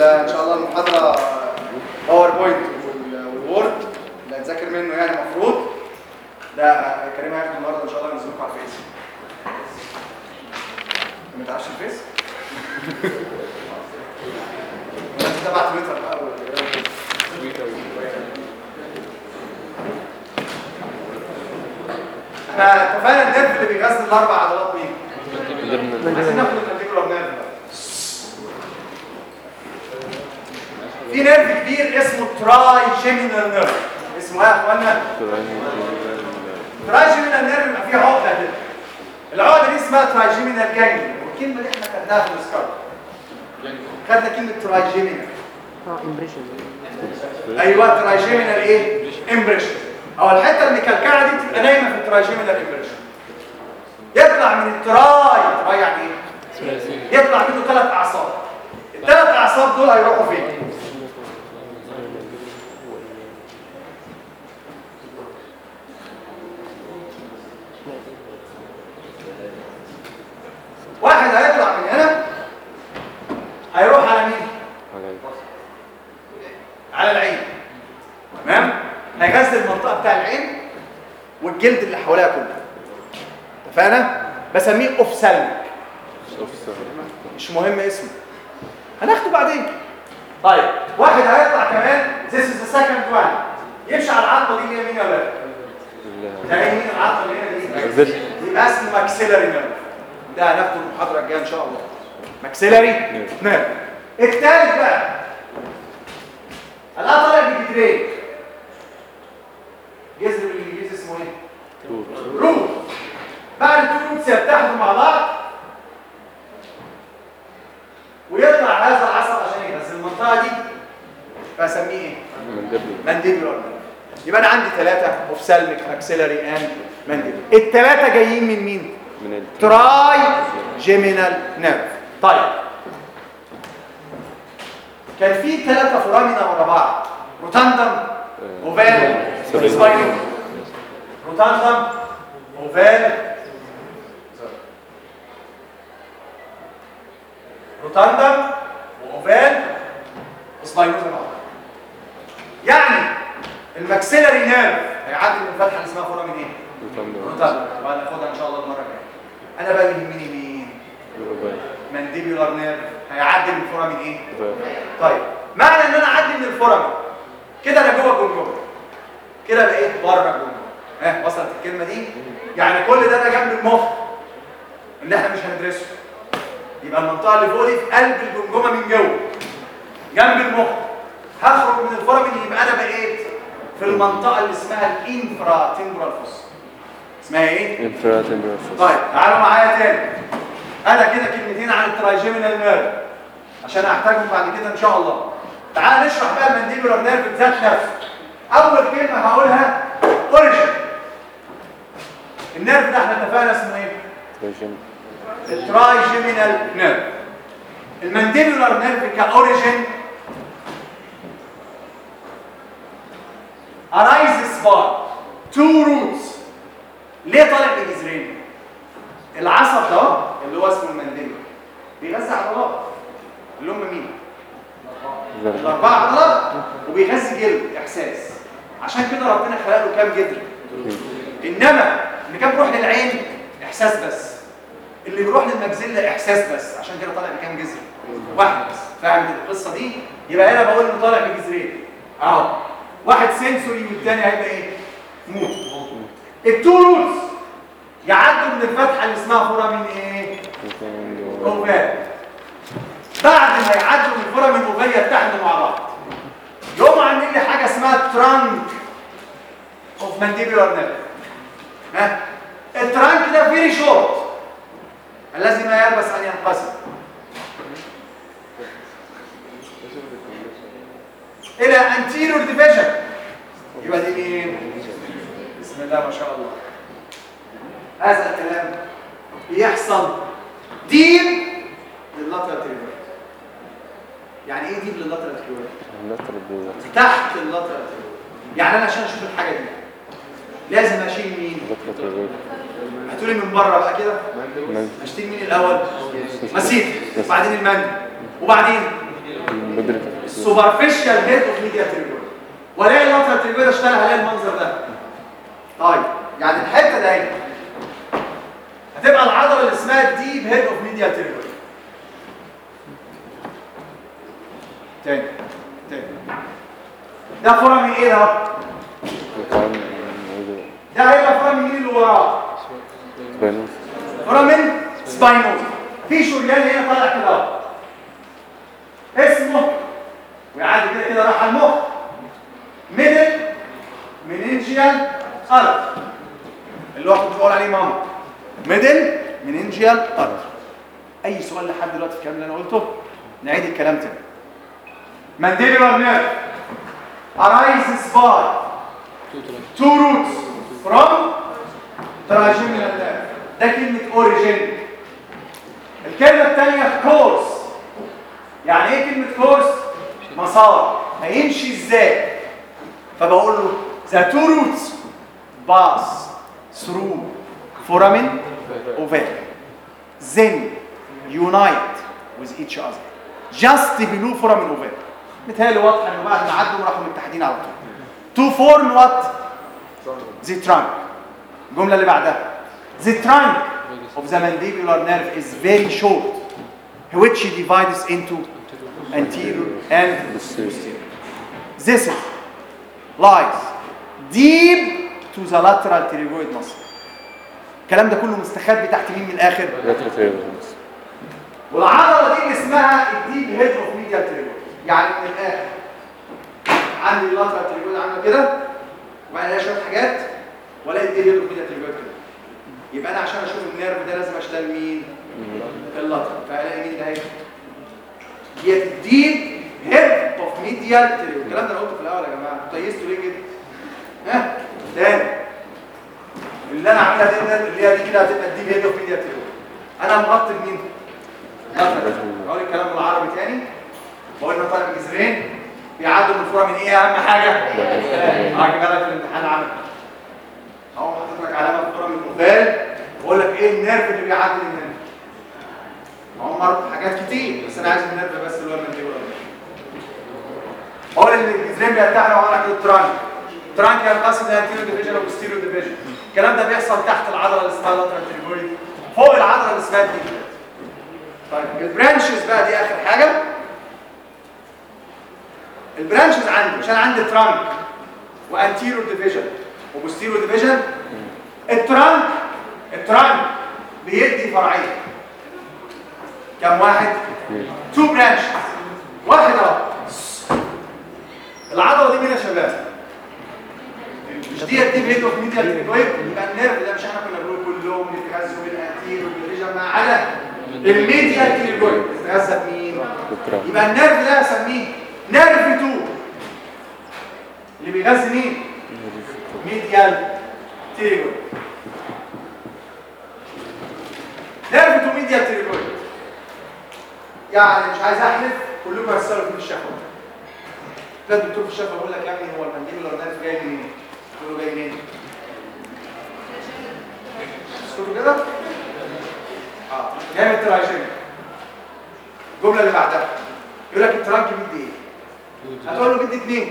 ان شاء الله المحاضره باوربوينت وال- والوورد اللي هتذاكر منه يعني المفروض ده كريم هياخد النهارده ان شاء الله ينزلكم على الفيس ما تعرفش الفيس؟ ولا انت تبع تويتر بقى ولا إيه؟ احنا اتفقنا النيرف اللي بيغذي الاربع عضلات مين؟ عايزين ناخد المانديبولار نيرف بقى. في نيرف كبير اسمه تراي جيمينال نيرف اسمه ايه يا اخوانا؟ تراي جيمينال نيرف يبقى فيه عقده كده العقده دي اسمها تراي جيمينال جانجليون والكلمه دي احنا خدناها في السكار خدنا كلمه تراي جيمينال اه امبريشن ايوه ترايجيمينال ايه امبريشن او الحته المكلكعه دي تبقى نايمه في الترايجيمينال امبريشن يطلع من التراي تراي يعني ايه يطلع منه ثلاث اعصاب الثلاث اعصاب دول هيروحوا فين واحد هيطلع من هنا هيروح على مين على العين تمام هيغذي المنطقه بتاع العين والجلد اللي حواليها كله اتفقنا بسميه اوفسالميك مش مهم اسمه هناخده بعدين طيب واحد هيطلع كمان this is the second one يمشي على العظمه دي اللي هي مين يا ولاد ده هي مين العظمه اللي هنا دي زل. يبقى اسمه ماكسيلاري نيرف ده هناخده المحاضره الجايه ان شاء الله ماكسيلاري نيرف الثالث بقى انا طالع بجدرين جذر بالانجليزي اسمه ايه روت بعد التو روتس يتحدوا مع بعض ويطلع هذا العصب عشان يغذي المنطقه دي فاسميه ايه مانديبولار نيرف يبقى انا عندي ثلاثه اوفسالميك ماكسيلاري اند مانديبولار الثلاثه جايين من مين من تراي جيمينال نيرف طيب كان في ثلاثه فورامينا ورا بعض روتاندم اوفال سوري. سباينو روتاندم اوفال روتاندم واوفال سباينو زي بعض يعني الماكسيلاري نيرف هيعدي من الفتحه اللي اسمها فورامين ايه؟ روتاندم وهناخدها ان شاء الله المره الجايه انا بقى يهمني مين؟ مانديبيولار نيرف هيعدي من الفورامين ايه؟ طيب معنى ان انا اعدي من الفورامين كده انا جوه الجمجمه كده بقيت بره الجمجمه ها وصلت الكلمه دي يعني كل ده انا جنب المخ اللي احنا مش هندرسه يبقى المنطقه اللي فوق دي في قلب الجمجمه من جوه جنب المخ هخرج من الفورامين يبقى انا بقيت في المنطقه اللي اسمها الانفرا تمبرال فوس اسمها ايه طيب تعالوا معايا تاني انا كده كلمتين عن الترايجيمينال نيرف عشان احتاجهم بعد كده ان شاء الله تعال نشرح بقى المانديبولار نيرف ذات نفسه اول كلمه هقولها اوريجين النيرف ده احنا اتفقنا اسمه ايه الترايجيمينال نيرف المانديبولار نيرف كاوريجين arises by two roots ليه طالع بجذرين العصب ده اهو، اللي هو اسمه المنديل بيغذي عضلات اللي هم مين الاربعه عضلات وبيغذي جلد احساس عشان كده ربنا خلق له كام جدر انما اللي كان بيروح للعين احساس بس اللي بيروح للمجزله احساس بس عشان كده طالع بكام جذر واحد بس فاهم القصه دي يبقى هنا بقول انه طالع بجذرين اهو واحد سنسوري والتاني هيبقى ايه موت التو روتس يعدوا من الفتحه اللي اسمها فورامين ايه اوفال بعد ما يعدوا من فورامين اوفال يتحدوا مع بعض يقوموا عاملين لي حاجه اسمها ترانك اوف مانديبولار نيرف ها الترانك ده فيري شورت الذي ما يلبس ان ينقسم الى anterior division يبقى دي مين بسم الله ما شاء الله هذا الكلام بيحصل ديب لللاترال تريبل يعني ايه ديب لللاترال تريبل تحت اللاترال تريبل يعني انا عشان اشوف الحاجه دي لازم اشيل مين هتقولي من بره بقى كده اشتري مين الاول مسيح وبعدين المن وبعدين بدري السوبرفيشال هيد اوف ميديا تريجويد والاقي اللاترال تريجويد اشتغل عليها المنظر ده طيب يعني الحته ده اهي هتبقى العضله اللي اسمها الديب هيد اوف ميديا تريجويد تاني تاني ده فورة من ايه ده؟ ده هيبقى فورة من مين اللي وراه؟ فورة من سباينوز في شريان هنا طالع كده اهو. اسمه ويعدي كده كده راح على المخ ميدل مننجيال ارت اللي هو كنت بقول عليه ماما ميدل مننجيال ارت اي سؤال لحد دلوقتي في الكلام اللي انا قلته نعيد الكلام تاني mandibular nerve arises by two roots from trigeminal nerve ده كلمة origin الكلمة الثانية course يعني ايه كلمة كورس؟ مسار هيمشي ازاي؟ فبقول له the two roots pass through foramen ovale then unite with each other just below foramen ovale متهيألي واضح انه بعد ما عدوا راحوا متحدين على طول to form what? the trunk الجملة اللي بعدها the trunk of the mandibular nerve is very short which divides into anterior and posterior. This is lies deep to the lateral pterygoid muscle. الكلام ده كله مستخبي تحت مين من الاخر؟ والعضله دي اللي اسمها الديب هيد اوف ميديا تريجويد يعني من الاخر عندي اللاترال تريجويد عامله كده وبعدين الاقي شويه حاجات والاقي الديب هيد اوف ميديا تريجويد كده يبقى انا عشان اشوف النيرف ده لازم اشتغل مين؟ اللاترال فالاقي مين ده هيك ديت الديب هيد اوف ميديال تريو الكلام ده انا قلته في الاول يا جماعه طيستوا ليه كده ها تاني اللي انا عاملها دي اللي هي دي كده هتبقى الديب هيد اوف ميديال تريو انا مغطي بمين اقول الكلام بالعربي تاني بقول ان طالب جذرين بيعدوا من الفوره من ايه اهم حاجه اه هجيبها لك في الامتحان عامل اهو حاطط لك علامه الفوره من الموبايل بقول لك ايه النيرف اللي بيعدي من هنا هم حاجات كتير بس انا عايز النرد بس اللي هو المنتيبولا بقول ان الجذرين بيتحدوا على كده ترانك ترانك ينقسم لانتيريو ديفيجن وبوستيريو ديفيجن الكلام ده بيحصل تحت العضله اللي اسمها لاترال تريجويد فوق العضله اللي اسمها الديفيجن طيب البرانشز بقى دي اخر حاجه البرانشز عندي مش انا عندي ترانك وانتيريو ديفيجن وبوستيريو ديفيجن الترانك الترانك بيدي فرعين كم واحد؟ تو برانش واحد اهو العضله دي مين يا شباب؟ مش دي الديب هيد اوف ميديا تريجويد يبقى النيرف ده مش احنا كنا بنقول كلهم بيتغذوا بالانتير والديفيجن ما عدا الميديا تريجويد بيتغذى بمين؟ يبقى النيرف ده اسميه نيرف 2 اللي بيغذي مين؟ ميديال تريجويد نيرف 2 ميديال تريجويد يعني مش عايز احلف كلكم هتسالوا في الشفوي كان الدكتور في الشفوي بيقول لك يا ابني هو المنديبولار نيرف جاي منين؟ تقول له جاي منين؟ اسكتوا كده؟ اه جاي من الترايجين الجمله اللي بعدها يقول لك الترانك بيدي ايه؟ هتقول له بيدي اثنين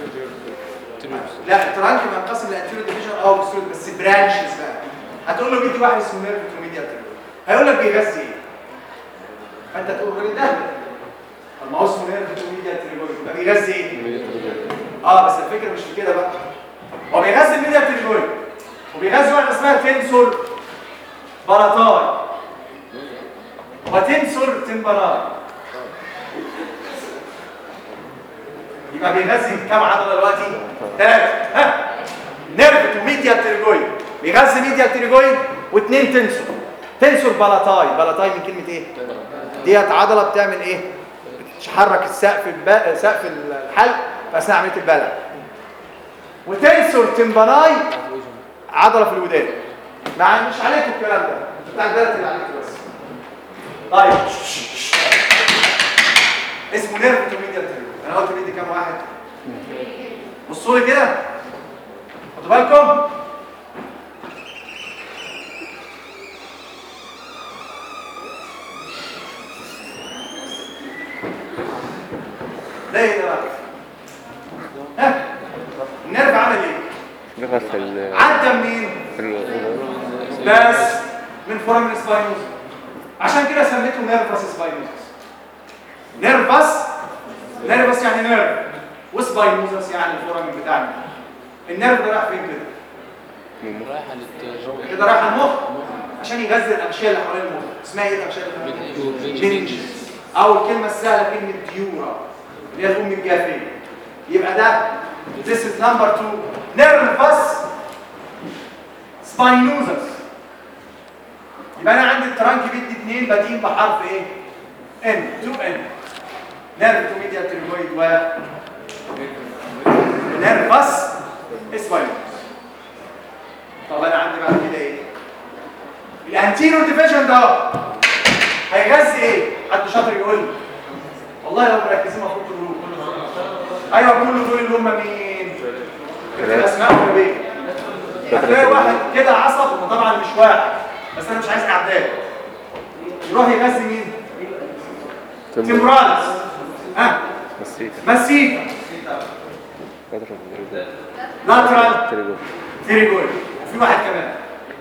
لا الترانك بينقسم لانتيريو ديفيجن اه بوستيريو بس برانشز بقى هتقول له بيدي واحد اسمه نيرف ميديا هيقول لك بيغذي ايه؟ فانت تقول الراجل ده طب ما هو اسمه نيرف ميديا تريجويد يبقى بيغذي ايه؟ اه بس الفكره مش في كده بقى هو بيغذي الميديا تريجويد وبيغذي واحده اسمها تنسور باراتاي وتنسور تمبراي يبقى بيغذي كام عضله دلوقتي؟ ثلاثه ها نيرف وميديا تريجويد بيغذي ميديا تريجويد واثنين تنسور تنسور بلاتاي بلاتاي من كلمه ايه؟ ديت عضله بتعمل ايه؟ بتحرك السقف الب... سقف الحلق في اثناء عمليه البلع وتنسور تمباناي عضله في الودان مع مش عليكم الكلام ده انتوا بتاع البلد اللي عليكم بس طيب اسمه نيرف ميديا تريو انا قلت بيدي كام واحد بصوا لي كده خدوا بالكم ده ايه ده بقى ها النيرف عمل ايه دخل في ال عدى منين في ال بس من فورامين سباينوس عشان كده سميته نيرفس سباينوس نيرفس نيرفس يعني نيرف وسباينوسس يعني الفورامين بتاعنا النيرف ده راح فين كده رايحة للتجربة كده رايح المخ عشان يغذي الأغشية اللي حوالين المخ اسمها ايه الأغشية اللي حوالين المخ؟ بنجز أو الكلمة السهلة كلمة ديورا اللي هي الأم الجافية يبقى ده this is number two nervous spinosus يبقى أنا عندي الترانك بيدي اتنين بادئين بحرف ايه؟ N 2 N نيرف تو ميديا تريمويد و نيرفس اسباينوس طب انا عندي بعد كده ايه الانتيرو ديفيجن ده اهو هيغذي ايه حد شاطر يقول لي والله لو مركزين المفروض تقولوا ايوه كل دول اللي هم مين كده اسماء ولا هتلاقي واحد كده عصب وطبعا مش واحد بس انا مش عايز اعداد يروح يغذي مين تمرالس ها مسيكا مسيكا قدر الرجل لاترال تريجو تيريجويد وفي واحد كمان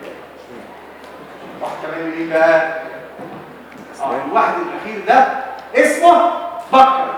واحد كمان مين بقى اه الواحد الاخير ده اسمه بكر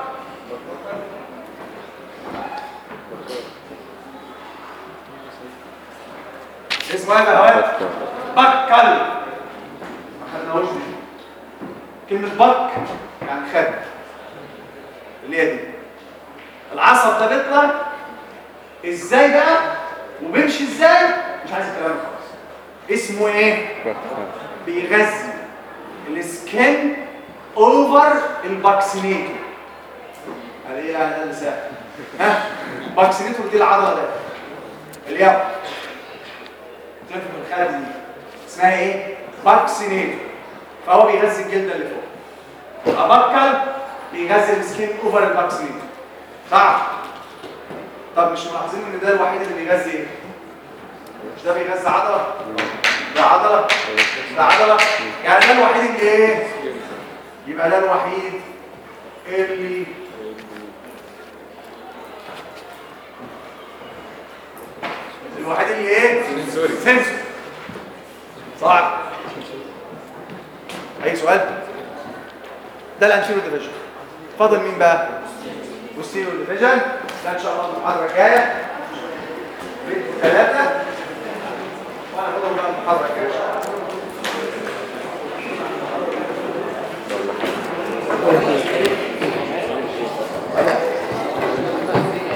اسمه ايه يا هوات بكل ما خدناهوش دي كلمه بك يعني خد اللي هي دي العصب ده بيطلع ازاي بقى وبيمشي ازاي مش عايز الكلام ده خالص اسمه ايه بيغذي السكن اوفر الباكسينيتور يعني ايه يعني ده اللي سهل ها باكسينيتور دي العضله ده اللي هي تلف من الخارج دي اسمها ايه باكسينيتور فهو بيغذي الجلد اللي فوق ابكل بيغذي السكن اوفر الباكسينيتور صح طب مش ملاحظين ان ده الوحيد اللي بيغذي ايه مش ده بيغذي عضله ده عضله ده عضله يعني ده الوحيد اللي ايه يبقى ده الوحيد اللي الوحيد اللي ايه سنسوري سنسوري صح اي سؤال ده الانتيرو ديفيجن فاضل مين بقى بوستيريو ديفيجن ده ان شاء الله المحاضره الجايه ثلاثه وانا هاخدهم بقى المحاضره الجايه